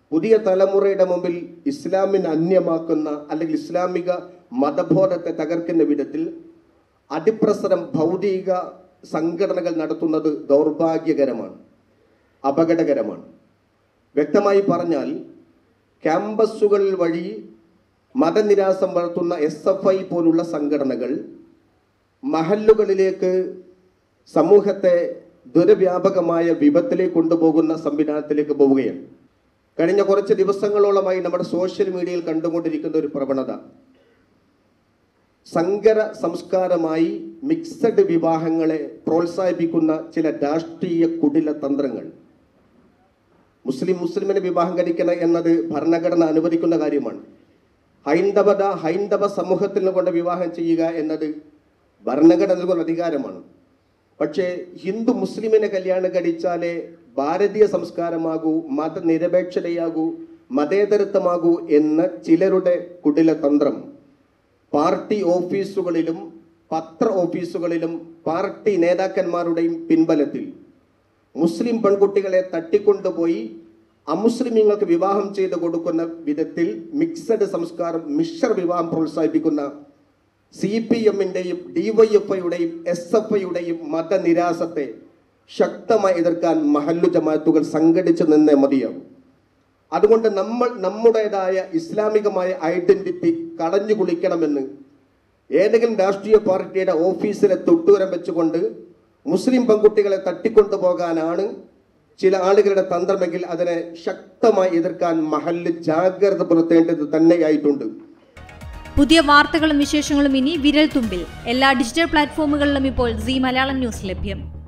പുതിയ തലമുറയുടെ മുമ്പിൽ ഇസ്ലാമിനെ അന്യമാക്കുന്ന അല്ലെങ്കിൽ ഇസ്ലാമിക മതബോധത്തെ തകർക്കുന്ന വിധത്തിൽ അതിപ്രസരം ഭൗതിക സംഘടനകൾ നടത്തുന്നത് ദൗർഭാഗ്യകരമാണ് അപകടകരമാണ് വ്യക്തമായി പറഞ്ഞാൽ ക്യാമ്പസുകൾ വഴി മതനിരാസം വളർത്തുന്ന എസ് എഫ് ഐ പോലുള്ള സംഘടനകൾ മഹല്ലുകളിലേക്ക് സമൂഹത്തെ ദുരവ്യാപകമായ വിപത്തിലേക്ക് കൊണ്ടുപോകുന്ന സംവിധാനത്തിലേക്ക് പോവുകയാണ് കഴിഞ്ഞ കുറച്ച് ദിവസങ്ങളോളമായി നമ്മുടെ സോഷ്യൽ മീഡിയയിൽ കണ്ടുകൊണ്ടിരിക്കുന്ന ഒരു പ്രവണത സങ്കര സംസ്കാരമായി മിക്സഡ് വിവാഹങ്ങളെ പ്രോത്സാഹിപ്പിക്കുന്ന ചില രാഷ്ട്രീയ കുടില തന്ത്രങ്ങൾ മുസ്ലിം മുസ്ലിമിനെ വിവാഹം കഴിക്കണം എന്നത് ഭരണഘടന അനുവദിക്കുന്ന കാര്യമാണ് ഹൈന്ദവത ഹൈന്ദവ സമൂഹത്തിൽ കൊണ്ട് വിവാഹം ചെയ്യുക എന്നത് ഭരണഘടന നൽകുന്ന അധികാരമാണ് പക്ഷേ ഹിന്ദു മുസ്ലിമിനെ കല്യാണം കഴിച്ചാലേ ഭാരതീയ സംസ്കാരമാകൂ മതനിരപേക്ഷതയാകൂ മതേതരത്വമാകൂ എന്ന ചിലരുടെ കുടിലതന്ത്രം പാർട്ടി ഓഫീസുകളിലും പത്ര ഓഫീസുകളിലും പാർട്ടി നേതാക്കന്മാരുടെയും പിൻബലത്തിൽ മുസ്ലിം പെൺകുട്ടികളെ തട്ടിക്കൊണ്ടുപോയി അമുസ്ലിമീങ്ങൾക്ക് വിവാഹം ചെയ്ത് കൊടുക്കുന്ന വിധത്തിൽ മിക്സഡ് സംസ്കാരം മിശ്ര വിവാഹം പ്രോത്സാഹിപ്പിക്കുന്ന സി പി എമ്മിൻ്റെയും ഡിവൈഎഫ്ഐയുടെയും എസ് എഫ് ഐയുടെയും മതനിരാസത്തെ ശക്തമായി എതിർക്കാൻ മഹല്ലു ജമാഅത്തുകൾ സംഘടിച്ചു നിന്നേ മതിയാവും അതുകൊണ്ട് നമ്മൾ നമ്മുടേതായ ഇസ്ലാമികമായ ഐഡന്റിറ്റി കളഞ്ഞു കുളിക്കണമെന്ന് ഏതെങ്കിലും രാഷ്ട്രീയ പാർട്ടിയുടെ ഓഫീസിലെ തൊട്ടൂരം വെച്ചുകൊണ്ട് മുസ്ലിം പെൺകുട്ടികളെ തട്ടിക്കൊണ്ടുപോകാനാണ് ചില ആളുകളുടെ തന്ത്രമെങ്കിൽ അതിനെ ശക്തമായി എതിർക്കാൻ മഹല്ല് ജാഗ്രത പുലർത്തേണ്ടത് തന്നെയായിട്ടുണ്ട് പുതിയ വാർത്തകളും വിശേഷങ്ങളും ഇനി വിരൽ തുമ്പിൽ എല്ലാ ഡിജിറ്റൽ പ്ലാറ്റ്ഫോമുകളിലും ഇപ്പോൾ സി മലയാളം ന്യൂസ് ലഭ്യം